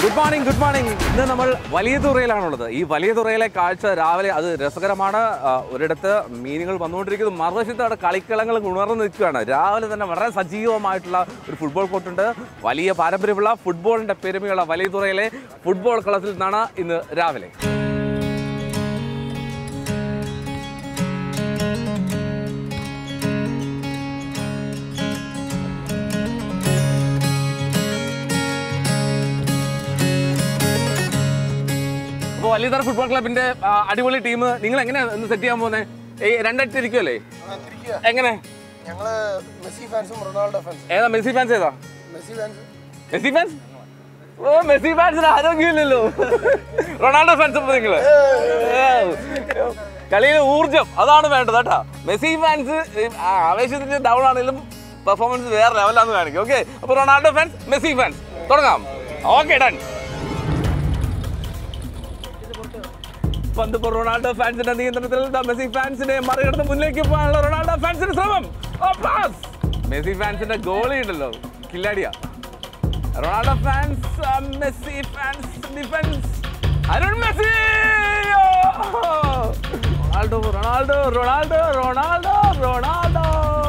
Good morning good morning ഇന്ന് നമ്മൾ വലിയ തുറയിലാണുള്ളത് ഈ വലിയ തുറയിലെ കാഴ്ച രാവിലെ അത് രസകരമാണ് ആ, ഒരിടത്ത് മീനുകൾ വന്നുകൊണ്ടിരിക്കുന്നു മറുവശത്ത് അവിടെ കളിക്കളങ്ങൾ ഉണർന്നു നിൽക്കുകയാണ് രാവിലെ തന്നെ വളരെ സജീവമായിട്ടുള്ള ഒരു ഫുട്ബോൾ കോർട്ടുണ്ട് വലിയ പാരമ്പര്യമുള്ള ഫുട്ബോളിന്റെ പെരുമയുള്ള വലിയ തുറയിലെ ഫുട്ബോൾ കളത്തിൽ നിന്നാണ് ഇന്ന് രാവിലെ അപ്പോൾ വലിയതറ ഫുട്ബോൾ ക്ലബിന്റെ ആ, അടിപൊളി ടീം നിങ്ങൾ എങ്ങനെയാണ് ഇന്ന് സെറ്റ് ചെയ്യാൻ പോകുന്നത് രണ്ടറ്റ് ഇരിക്കുമല്ലേ എങ്ങനെ ഞങ്ങള് മെസ്സി ഫാൻസും റൊണാൾഡോ ഫാൻസും ഏതാ മെസ്സി ഫാൻസ് ഏതാ മെസ്സി ഫാൻസ് മെസ്സി ഫാൻസ് ഓ മെസ്സി ഫാൻസിന് ആരോഗ്യമില്ലല്ലോ റൊണാൾഡോ ഫാൻസ് അപ്പൊ നിങ്ങള് കളിയിലെ ഊർജം അതാണ് വേണ്ടത് കേട്ടാ മെസ്സി ഫാൻസ് ആവേശത്തിന്റെ ഡൗൺ ആണെങ്കിലും പെർഫോമൻസ് വേറെ ലെവലാന്ന് കാണിക്കും ഓക്കെ അപ്പൊ റൊണാൾഡോ ഫാൻസ് മെസ്സി ഫാൻസ് തുടങ്ങാം ഓക്കെ ഡൺ പന്ത് ഇപ്പോൾ റൊണാൾഡോ ഫാൻസിന്റെ നിയന്ത്രണത്തിൽ ദാ മെസ്സി ഫാൻസിനെ മറികടന്ന് മുന്നിലേക്ക് പോകാനുള്ള റൊണാൾഡോ ഫാൻസിന്റെ ശ്രമം ഓ, pass. മെസ്സി ഫാൻസിന്റെ ഗോളി ഉണ്ടല്ലോ കില്ലാടിയ റൊണാൾഡോ ഫാൻസ് ആ, Messi fans defence Arun Messi ഓ! Ronaldo Ronaldo Ronaldo Ronaldo Ronaldo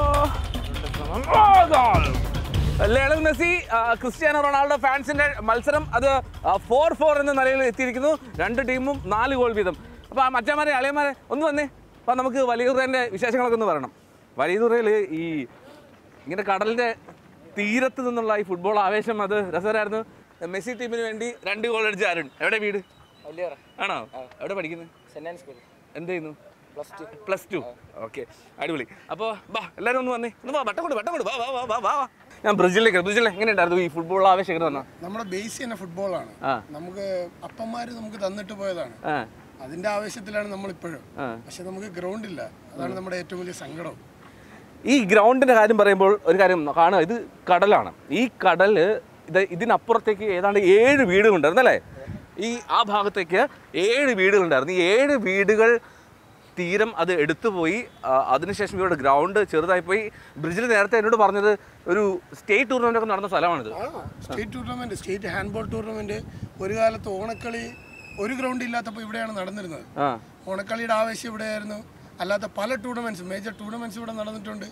ഓ, goal. ലയണൽ മെസ്സി ആ, ക്രിസ്ത്യാനോ റൊണാൾഡോ ഫാൻസിന്റെ മത്സരം അത് ഫോർ ഫോർ എന്ന നിലയിൽ എത്തിയിരിക്കുന്നു രണ്ട് ടീമും നാല് ഗോൾ വീതം അപ്പോൾ ആ മറ്റന്മാരെ അളിയന്മാരെ ഒന്ന് വന്നേ അപ്പോൾ നമുക്ക് വലിയൂറിൻ്റെ വിശേഷങ്ങളൊക്കെ ഒന്ന് പറയണം വലിയൂറിൽ ഈ ഇങ്ങനെ കടലിൻ്റെ തീരത്ത് നിന്നുള്ള ഈ ഫുട്ബോൾ ആവേശം അത് രസകരമായിരുന്നു മെസ്സി ടീമിന് വേണ്ടി രണ്ട് ഗോൾ അടിച്ച അരുൺ എവിടെ വീട് ആണോ എവിടെ പഠിക്കുന്നത് സെന്റ് ആൻഡ് സ്കൂൾ എന്ത് ചെയ്യുന്നു plus two plus two okay അടിപൊളി അപ്പോൾ വാ എല്ലാവരും ഒന്ന് വന്നേ ഒന്ന് വാ വട്ടം കൊണ്ട് വട്ടം കൊണ്ട് വാ വാ വാ വാ വാ വാ ഞാൻ ബ്രസീലിലേക്ക് ബ്രസീലിൽ എങ്ങനെയുണ്ടായിരുന്നു ഈ ഫുട്ബോൾ ആവേശം എങ്ങനെ വന്നാ നമ്മുടെ ബേസ് തന്നെ ഫുട്ബോളാണ് ആ നമുക്ക് അപ്പന്മാര് നമുക്ക് തന്നിട്ട് പോയതാണ് ആ അതിന്റെ ആവേശത്തിലാണ് നമ്മൾ ഇപ്പോഴും ആ. പക്ഷെ നമുക്ക് ഗ്രൗണ്ട് ഇല്ല അതാണ് നമ്മുടെ ഏറ്റവും വലിയ സങ്കടം ഈ ഗ്രൗണ്ടിന്റെ കാര്യം പറയുമ്പോൾ ഒരു കാര്യം കാണുക ഇത് കടലാണ് ഈ കടല് ഇത് ഇതിനപ്പുറത്തേക്ക് ഏതാണ്ട് ഏഴ് വീടുകളുണ്ടായിരുന്നു അല്ലേ ഈ ആ ഭാഗത്തേക്ക് ഏഴ് വീടുകളുണ്ടായിരുന്നു ഈ ഏഴ് വീടുകൾ തീരം അത് എടുത്തുപോയി ആ, അതിനുശേഷം ഇവരുടെ ഗ്രൗണ്ട് ചെറുതായി പോയി ബ്രിഡ്ജിൽ നേരത്തെ എന്നോട് പറഞ്ഞത് ഒരു സ്റ്റേറ്റ് ടൂർണമെന്റ് ഒക്കെ നടന്ന സ്ഥലമാണിത് ആ state tournament state handball tournament ഒരു കാലത്ത് ഓണക്കളി ഒരു ഗ്രൗണ്ട് ഇല്ലാത്തപ്പോൾ ഇവിടെയാണ് നടന്നിരുന്നത് ആ ഓണക്കളിയുടെ ആവേശം ഇവിടെയായിരുന്നു അല്ലാത്ത പല ടൂർണമെന്റ്സ് മേജർ ടൂർണമെന്റ്സ് ഇവിടെ നടന്നിട്ടുണ്ട്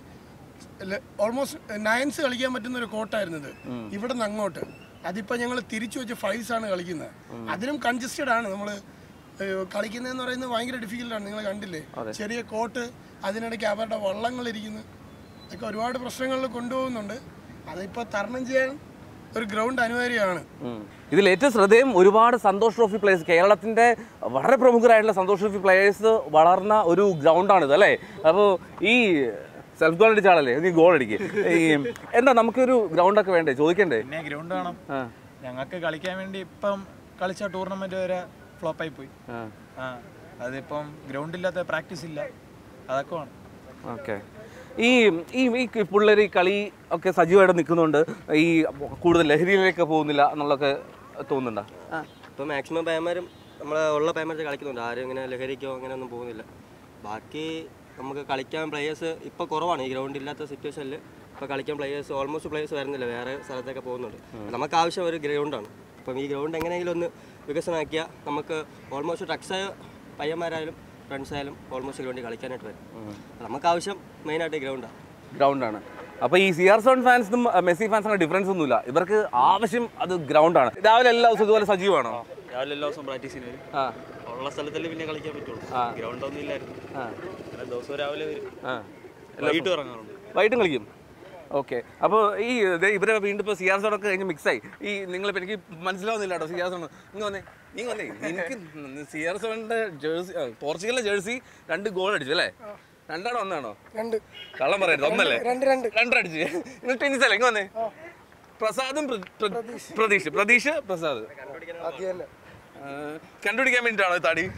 ഓൾമോസ്റ്റ് നയൻസ് കളിക്കാൻ പറ്റുന്ന ഒരു കോട്ടായിരുന്നു ഇത് ഇവിടെ നിന്ന് അങ്ങോട്ട് അതിപ്പോൾ ഞങ്ങൾ തിരിച്ചു വെച്ച് ഫൈവ്സ് ആണ് കളിക്കുന്നത് അതിനും കൺജസ്റ്റഡ് ആണ് നമ്മൾ കളിക്കുന്നതെന്ന് പറയുന്നത് ഭയങ്കര ഡിഫിക്കൽട്ടാണ് നിങ്ങൾ കണ്ടില്ലേ ചെറിയ കോട്ട് അതിനിടയ്ക്ക് അവരുടെ വള്ളങ്ങൾ ഇരിക്കുന്നു അതൊക്കെ ഒരുപാട് പ്രശ്നങ്ങളിൽ കൊണ്ടുപോകുന്നുണ്ട് അതിപ്പോൾ തരണം ചെയ്യാൻ ഒരു ഗ്രൗണ്ട് അനിവാര്യമാണ് ഉം. ഇതിൽ ഏറ്റവും ശ്രദ്ധേയം ഒരുപാട് സന്തോഷ് ട്രോഫി പ്ലേയേഴ്സ് കേരളത്തിന്റെ വളരെ പ്രമുഖരായിട്ടുള്ള സന്തോഷ് ട്രോഫി പ്ലേയേഴ്സ് വളർന്ന ഒരു ഗ്രൗണ്ടാണിത് അല്ലേ അപ്പോൾ ഈ സെൽഫ് ഗോൾ അടിച്ച ആളല്ലേ നീ ഗോൾ അടിക്കുക ഈ എന്താ നമുക്കൊരു ഗ്രൗണ്ടൊക്കെ വേണ്ടേ ചോദിക്കണ്ടേ പിന്നെ ഗ്രൗണ്ട് വേണം ആ ഞങ്ങൾക്ക് കളിക്കാൻ വേണ്ടി ഇപ്പം കളിച്ച ടൂർണമെന്റ് വരെ ഫ്ലോപ്പായി പോയി ആ ആ അതിപ്പം ഗ്രൗണ്ട് ഇല്ലാത്ത പ്രാക്ടീസ് ഇല്ല അതൊക്കെ വേണം ഓക്കെ ഈ ഈ ഈ പിള്ളേർ ഈ കളി ഒക്കെ സജീവമായിട്ട് നിൽക്കുന്നുണ്ട് ഈ കൂടുതൽ ലഹരിയിലേക്ക് പോകുന്നില്ല എന്നുള്ളതൊക്കെ തോന്നുന്നുണ്ടോ ആ ഇപ്പോൾ മാക്സിമം പയ്യന്മാരും നമ്മളെ ഉള്ള പയ്യന്മാർ കളിക്കുന്നുണ്ട് ആരും ഇങ്ങനെ ലഹരിക്കോ അങ്ങനെ ഒന്നും പോകുന്നില്ല ബാക്കി നമുക്ക് കളിക്കാൻ പ്ലേയേഴ്സ് ഇപ്പോൾ കുറവാണ് ഈ ഗ്രൗണ്ട് ഇല്ലാത്ത സിറ്റുവേഷനിൽ ഇപ്പോൾ കളിക്കാൻ പ്ലേയേഴ്സ് ഓൾമോസ്റ്റ് പ്ലേയേഴ്സ് വരുന്നില്ല വേറെ സ്ഥലത്തൊക്കെ പോകുന്നുണ്ട് നമുക്ക് ആവശ്യം ഒരു ഗ്രൗണ്ടാണ് അപ്പം ഈ ഗ്രൗണ്ട് എങ്ങനെയെങ്കിലും ഒന്ന് വികസനമാക്കിയാൽ നമുക്ക് ഓൾമോസ്റ്റ് ട്രക്സ് പയ്യന്മാരായാലും ഫ്രണ്ട്സ് ആയാലും ഓൾമോസ്റ്റ് ഗ്രൗണ്ടിൽ കളിക്കാനായിട്ട് വരും നമുക്ക് ആവശ്യം മെയിനായിട്ട് ഗ്രൗണ്ടാണ് ഗ്രൗണ്ടാണ് അപ്പോൾ ഈ സി ആർ സെവൻ ഫാൻസും മെസ്സി ഫാൻസിനും ഡിഫറൻസ് ഒന്നുമില്ല ഇവർക്ക് ആവശ്യം അത് ഗ്രൗണ്ടാണ് രാവിലെ എല്ലാ ദിവസവും ഇതുപോലെ സജീവമാണോ രാവിലെ എല്ലാ ദിവസവും പ്രാക്ടീസിന് വരും ആ ഉള്ള സ്ഥലത്തല്ലേ പിന്നെ കളിക്കാൻ പറ്റുള്ളൂ ഗ്രൗണ്ട് ഒന്നും ഇല്ലായിരുന്നു ആ അങ്ങനെ ദിവസവും രാവിലെ വരും ആ വൈകിട്ട് ഇറങ്ങാറുണ്ട് വൈകിട്ടും കളിക്കും ഓക്കെ അപ്പോൾ ഈ ദേ ഇവരെ വീണ്ടും ഇപ്പോൾ സി ആർ സോണൊക്കെ കഴിഞ്ഞ് മിക്സായി ഈ നിങ്ങളിപ്പോൾ എനിക്ക് മനസ്സിലാവുന്നില്ല കേട്ടോ സി ആർ സോൺ ഇങ്ങ് വന്നേ നീ വന്നേ എനിക്ക് സി ആർ സോണിൻ്റെ ജേഴ്സി ആ, പോർച്ചുഗലിലെ ജേഴ്സി രണ്ട് ഗോൾ അടിച്ചു അല്ലേ രണ്ടാണോ ഒന്നാണോ രണ്ട് കള്ളം പറയരുത് ഒന്നല്ലേ രണ്ട് രണ്ട് രണ്ടടിച്ച് നിങ്ങൾ ടെന്നീസ് അല്ലേ ഇങ്ങ് വന്നേ പ്രസാദും പ്ര- പ്ര- പ്രതീഷ് പ്രതീഷ് പ്രസാദ് അത് തന്നെ ആ, കണ്ടുപിടിക്കാൻ വേണ്ടിയിട്ടാണോ ഈ തടി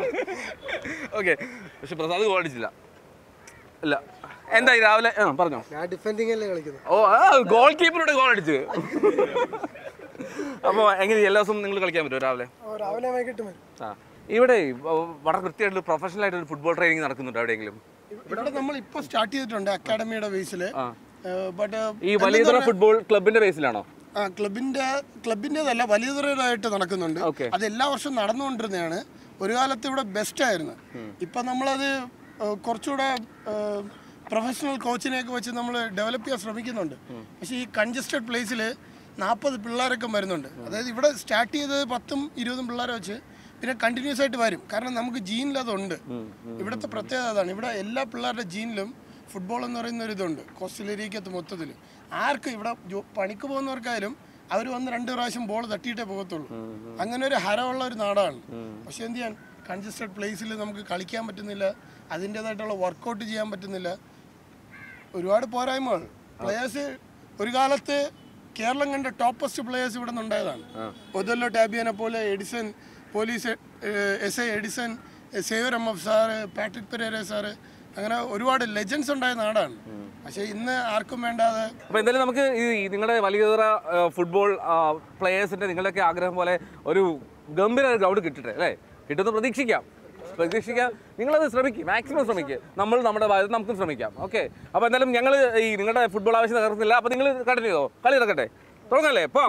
ഓക്കെ പക്ഷെ പ്രസാദ് ഗോൾ അടിച്ചില്ല ഇല്ല എന്തായി രാവിലെ ആ പറഞ്ഞോ ഞാൻ ഡിഫെൻഡിങ് അല്ലേ കളിക്കുന്നത് ഓ ആ ഗോൾ കീപ്പറോട് ഗോൾ അടിച്ച് അപ്പോൾ എങ്ങനെ എല്ലാ ദിവസവും നിങ്ങൾ കളിക്കാൻ പറ്റുമോ രാവിലെ രാവിലെ വൈകിട്ട് വരും ആ ഇവിടെ വ- വളരെ കൃത്യമായിട്ട് പ്രൊഫഷണൽ ആയിട്ട് ഒരു ഫുട്ബോൾ ട്രെയിനിങ് നടക്കുന്നുണ്ട് എവിടെയെങ്കിലും ഇവിടെ നമ്മൾ ഇപ്പൊ സ്റ്റാർട്ട് ചെയ്തിട്ടുണ്ട് അക്കാഡമിയുടെ ബേസിൽ ബട്ട് ഈ വലിയ ഫുട്ബോൾ ക്ലബിന്റെ ബേസിലാണോ ആ ക്ലബിന്റെ ക്ലബിൻ്റെതല്ല വലിയതുറയിലായിട്ട് നടക്കുന്നുണ്ട് Okay. അത് എല്ലാ വർഷവും നടന്നുകൊണ്ടിരുന്നതാണ് ഒരു കാലത്ത് ഇവിടെ ബെസ്റ്റ് ആയിരുന്നു ഇപ്പം നമ്മളത് ഏഹ്, കുറച്ചുകൂടെ പ്രൊഫഷണൽ കോച്ചിനെയൊക്കെ വെച്ച് നമ്മൾ ഡെവലപ്പ് ചെയ്യാൻ ശ്രമിക്കുന്നുണ്ട് പക്ഷേ ഈ കൺജസ്റ്റഡ് പ്ലേസിൽ നാൽപ്പത് പിള്ളേരൊക്കെ വരുന്നുണ്ട് അതായത് ഇവിടെ സ്റ്റാർട്ട് ചെയ്തത് പത്തും ഇരുപതും പിള്ളേരെ വെച്ച് പിന്നെ കണ്ടിന്യൂസ് ആയിട്ട് വരും കാരണം നമുക്ക് ജീനിൽ അതുണ്ട് ഇവിടുത്തെ പ്രത്യേകത അതാണ് ഇവിടെ എല്ലാ പിള്ളേരുടെ ജീനിലും ഫുട്ബോൾ എന്ന് പറയുന്ന ഒരു ഇതുണ്ട് കോസ്റ്റൽ ഏരിയക്കകത്ത് മൊത്തത്തിൽ ആർക്കും ഇവിടെ ജോ- പണിക്ക് പോകുന്നവർക്കായാലും അവർ വന്ന് രണ്ട് പ്രാവശ്യം ബോൾ തട്ടിയിട്ടേ പോകത്തുള്ളൂ അങ്ങനെ ഒരു ഹരമുള്ള ഒരു നാടാണ് പക്ഷെ എന്ത് ചെയ്യാൻ കൺജസ്റ്റഡ് പ്ലേസിൽ നമുക്ക് കളിക്കാൻ പറ്റുന്നില്ല അതിൻ്റെതായിട്ടുള്ള വർക്കൗട്ട് ചെയ്യാൻ പറ്റുന്നില്ല ഒരുപാട് പോരായ്മകൾ പ്ലേയേഴ്സ് ഒരു കാലത്ത് കേരളം കണ്ട ടോപ്പസ്റ്റ് പ്ലേയേഴ്സ് ഇവിടെ നിന്നുണ്ടായതാണ് ഒതല്ലോ ടാബിയനെ പോലെ Edison police S I Edison സേവർ M F sir Patrick Pereira sir അങ്ങനെ ഒരുപാട് ലെജൻസ് ഉണ്ടായ നാടാണ് പക്ഷേ ഇന്ന് ആർക്കും വേണ്ടാതെ അപ്പോൾ എന്തായാലും നമുക്ക് ഈ നിങ്ങളുടെ വലിയതുറ ഫുട്ബോൾ പ്ലേയേഴ്സിൻ്റെ നിങ്ങളുടെയൊക്കെ ആഗ്രഹം പോലെ ഒരു ഗംഭീര ഗ്രൗണ്ട് കിട്ടട്ടെ അല്ലേ കിട്ടുമെന്ന് പ്രതീക്ഷിക്കാം പ്രതീക്ഷിക്കാം നിങ്ങളത് ശ്രമിക്കും മാക്സിമം ശ്രമിക്കുക നമ്മൾ നമ്മുടെ ഭാഗത്ത് നമുക്കും ശ്രമിക്കാം ഓക്കെ അപ്പോൾ എന്തായാലും ഞങ്ങൾ ഈ നിങ്ങളുടെ ഫുട്ബോൾ ആവശ്യം തകർന്നില്ല അപ്പോൾ നിങ്ങൾ കണ്ടിന്യൂ ചെയ്തോ കളി ഇറക്കട്ടെ തുടങ്ങല്ലേ ഇപ്പോൾ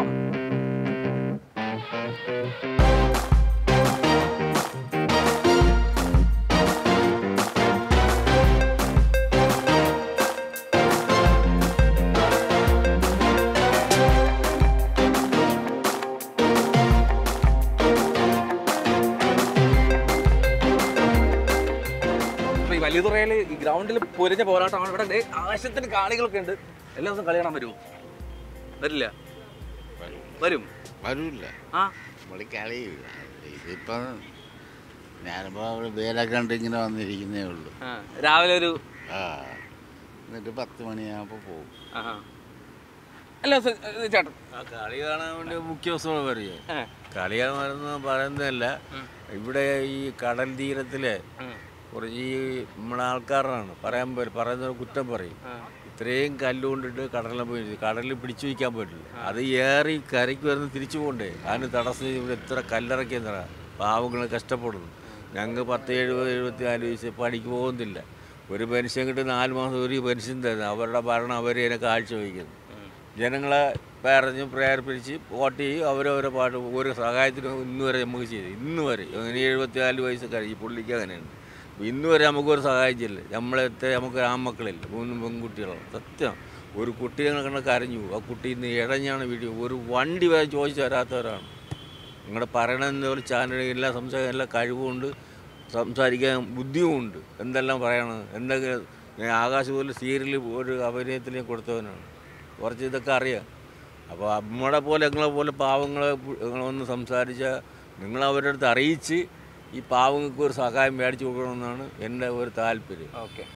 അപ്പോൾ ഈ വലിയതുറയിൽ ഈ ഗ്രൗണ്ടിൽ പൊരിഞ്ഞ പോരാട്ടമാണ് ഇവിടെ ദേ ആവശ്യത്തിന് കാണികളൊക്കെ ഉണ്ട് എല്ലാ ദിവസവും കളി കാണാൻ വരുമോ വരില്ല വരും വരൂല്ല ആ നമ്മള് കളിയില്ല ഇതിപ്പം ഞാനിപ്പോൾ അവിടെ വേലൊക്കെ കണ്ട് ഇങ്ങനെ വന്നിരിക്കുന്നേ ഉള്ളൂ ആ, രാവിലെ ഒരു ആ എന്നിട്ട് പത്ത് മണിയാകുമ്പോൾ പോകും ആഹാ. എല്ലാ ദിവസവും ഏ, ചേട്ടൻ ആ കളി കാണാൻ വേണ്ടി മുഖ്യ ദിവസമാണ് പറയുക ഏ. കളി കാണുന്ന പറയുന്നതല്ല ഇവിടെ ഈ കടൽ തീരത്തിലെ കുറച്ച് ഈ നമ്മളെ ആൾക്കാരാണ് പറയാൻ പറ്റും പറയുന്ന കുറ്റം പറയും ഇത്രയും കല്ല് കൊണ്ടിട്ട് കടലിൽ പോയി കടലിൽ പിടിച്ചു വയ്ക്കാൻ പറ്റില്ല അത് ഏറി കരയ്ക്ക് വരുന്ന തിരിച്ചു പോകണ്ടേ അതിന് തടസ്സം ഇവിടെ എത്ര കല്ലിറക്കി എന്നറ പാവങ്ങൾ കഷ്ടപ്പെടുന്നു ഞങ്ങൾ പത്ത് എഴുപത് എഴുപത്തി നാല് വയസ്സ് പണിക്ക് പോകുന്നില്ല ഒരു പെൻഷൻ കിട്ടി നാല് മാസം ഒരു പെൻഷൻ തരുന്നു അവരുടെ ഭരണം അവർ അതിനെ കാഴ്ച വയ്ക്കുന്നു ജനങ്ങളെ പറഞ്ഞ് പ്രേരിപ്പിച്ച് വോട്ട് ചെയ്യും അവരവരെ പാട്ട് ഒരു സഹായത്തിനും ഇന്ന് വരെ നമുക്ക് ചെയ്തു ഇന്ന് വരെ അങ്ങനെ എഴുപത്തി നാല് വയസ്സ് കഴിഞ്ഞ് പുള്ളിക്ക് അങ്ങനെയാണ് ഇന്ന് വരെ നമുക്കൊരു സഹായം ചെയ്യില്ല നമ്മളെത്ര നമുക്ക് ആൺമക്കളില്ല മൂന്ന് പെൺകുട്ടികളാണ് സത്യം ഒരു കുട്ടിയെ കണ്ട കരഞ്ഞു പോകും. ആ കുട്ടി ഇന്ന് ഇഴഞ്ഞാണ് വീഡിയോ ഒരു വണ്ടി വരെ ചോദിച്ചു തരാത്തവരാണ് നിങ്ങളുടെ പറയണമെന്ന പോലെ ചാനൽ എല്ലാ സംസാരിക്കാൻ എല്ലാ കഴിവുമുണ്ട് സംസാരിക്കാൻ ബുദ്ധിയുമുണ്ട് എന്തെല്ലാം പറയണം എന്തൊക്കെ ഞാൻ ആകാശ് പോലെ സീരിയൽ ഒരു അഭിനയത്തിൽ ഞാൻ കൊടുത്തവനാണ് കുറച്ച് ഇതൊക്കെ അറിയാം അപ്പോൾ നമ്മളെ പോലെ നിങ്ങളെ പോലെ പാവങ്ങളെ നിങ്ങളൊന്ന് സംസാരിച്ചാൽ നിങ്ങൾ അവരുടെ അടുത്ത് അറിയിച്ച് ഈ പാവങ്ങൾക്ക് ഒരു സഹായം മേടിച്ചു കൊടുക്കണമെന്നാണ് എൻ്റെ ഒരു താല്പര്യം ഓക്കെ